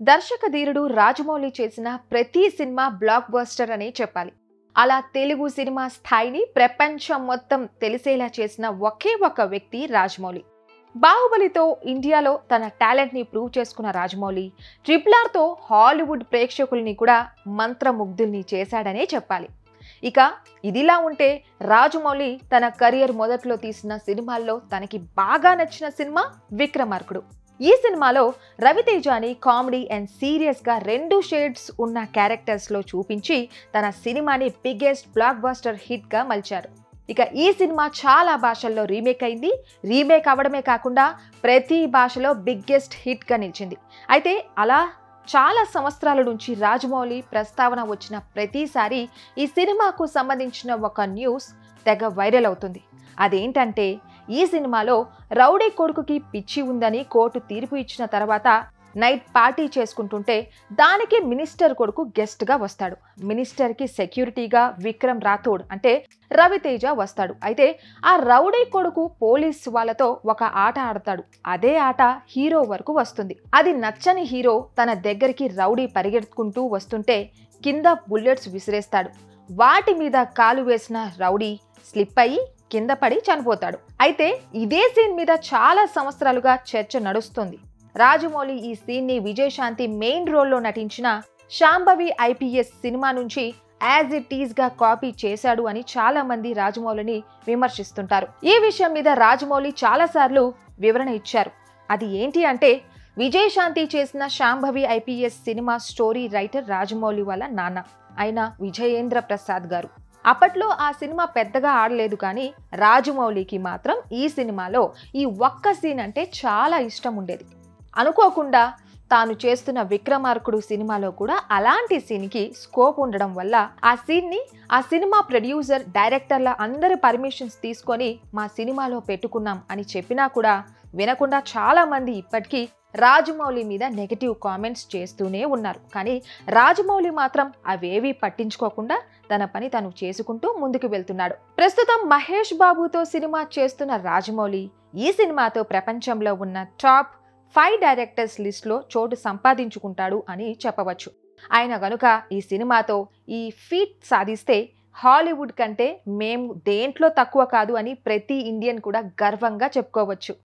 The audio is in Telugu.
దర్శక ధీరుడు రాజమౌళి చేసిన ప్రతి సినిమా బ్లాక్ బస్టర్ అనే చెప్పాలి అలా తెలుగు సినిమా స్థాయిని ప్రపంచం మొత్తం తెలిసేలా చేసిన ఒకే ఒక వ్యక్తి రాజమౌళి బాహుబలితో ఇండియాలో తన టాలెంట్ని ప్రూవ్ చేసుకున్న రాజమౌళి ట్రిపుల్ ఆర్తో హాలీవుడ్ ప్రేక్షకుల్ని కూడా మంత్రముగ్ధుల్ని చేశాడనే చెప్పాలి ఇక ఇదిలా ఉంటే రాజమౌళి తన కెరియర్ మొదట్లో తీసిన సినిమాల్లో తనకి బాగా నచ్చిన సినిమా విక్రమార్కుడు ఈ సినిమాలో రవితేజని కామెడీ అండ్ సీరియస్గా రెండు షేడ్స్ ఉన్న క్యారెక్టర్స్లో చూపించి తన సినిమాని బిగ్గెస్ట్ బ్లాక్ బస్టర్ హిట్గా మలిచారు ఇక ఈ సినిమా చాలా భాషల్లో రీమేక్ అయింది రీమేక్ అవ్వడమే కాకుండా ప్రతి భాషలో బిగ్గెస్ట్ హిట్గా నిలిచింది అయితే అలా చాలా సంవత్సరాల నుంచి రాజమౌళి ప్రస్తావన వచ్చిన ప్రతిసారి ఈ సినిమాకు సంబంధించిన ఒక న్యూస్ తెగ వైరల్ అవుతుంది అదేంటంటే ఈ సినిమాలో రౌడీ కొడుకుకి పిచ్చి ఉందని కోర్టు తీర్పు ఇచ్చిన తర్వాత నైట్ పార్టీ చేసుకుంటుంటే దానికి మినిస్టర్ కొడుకు గెస్ట్గా వస్తాడు మినిస్టర్కి సెక్యూరిటీగా విక్రమ్ రాథోడ్ అంటే రవితేజ వస్తాడు అయితే ఆ రౌడీ కొడుకు పోలీస్ వాళ్ళతో ఒక ఆట ఆడతాడు అదే ఆట హీరో వరకు వస్తుంది అది నచ్చని హీరో తన దగ్గరికి రౌడీ పరిగెత్తుకుంటూ వస్తుంటే కింద బుల్లెట్స్ విసిరేస్తాడు వాటి మీద కాలు వేసిన రౌడీ స్లిప్ అయ్యి కింద పడి చనిపోతాడు అయితే ఇదే సీన్ మీద చాలా సంవత్సరాలుగా చర్చ నడుస్తుంది రాజమౌళి ఈ సీన్ని విజయశాంతి మెయిన్ రోల్లో నటించిన శాంభవి ఐపీఎస్ సినిమా నుంచి యాజ్ ఇట్ ఈజ్ గా కాపీ చేశాడు అని చాలా మంది రాజమౌళిని విమర్శిస్తుంటారు ఈ విషయం మీద రాజమౌళి చాలాసార్లు వివరణ ఇచ్చారు అది ఏంటి అంటే విజయశాంతి చేసిన శాంభవి ఐపీఎస్ సినిమా స్టోరీ రైటర్ రాజమౌళి వాళ్ళ నాన్న అయిన విజయేంద్ర ప్రసాద్ గారు అప్పట్లో ఆ సినిమా పెద్దగా ఆడలేదు కానీ రాజమౌళికి మాత్రం ఈ సినిమాలో ఈ ఒక్క సీన్ అంటే చాలా ఇష్టం ఉండేది అనుకోకుండా తాను చేస్తున్న విక్రమార్కుడు సినిమాలో కూడా అలాంటి సీన్కి స్కోప్ ఉండడం వల్ల ఆ సీన్ని ఆ సినిమా ప్రొడ్యూసర్ డైరెక్టర్ల అందరి పర్మిషన్స్ తీసుకొని మా సినిమాలో పెట్టుకున్నాం అని చెప్పినా కూడా వినకుండా చాలా మంది ఇప్పటికీ రాజమౌళి మీద నెగటివ్ కామెంట్స్ చేస్తూనే ఉన్నారు కానీ రాజమౌళి మాత్రం అవేవి పట్టించుకోకుండా తన పని తను చేసుకుంటూ ముందుకు వెళ్తున్నాడు ప్రస్తుతం మహేష్ బాబుతో సినిమా చేస్తున్న రాజమౌళి ఈ సినిమాతో ప్రపంచంలో ఉన్న టాప్ ఫైవ్ డైరెక్టర్స్ లిస్ట్లో చోటు సంపాదించుకుంటాడు అని చెప్పవచ్చు ఆయన గనుక ఈ సినిమాతో ఈ ఫీట్ సాధిస్తే హాలీవుడ్ కంటే మేము దేంట్లో తక్కువ కాదు అని ప్రతి ఇండియన్ కూడా గర్వంగా చెప్పుకోవచ్చు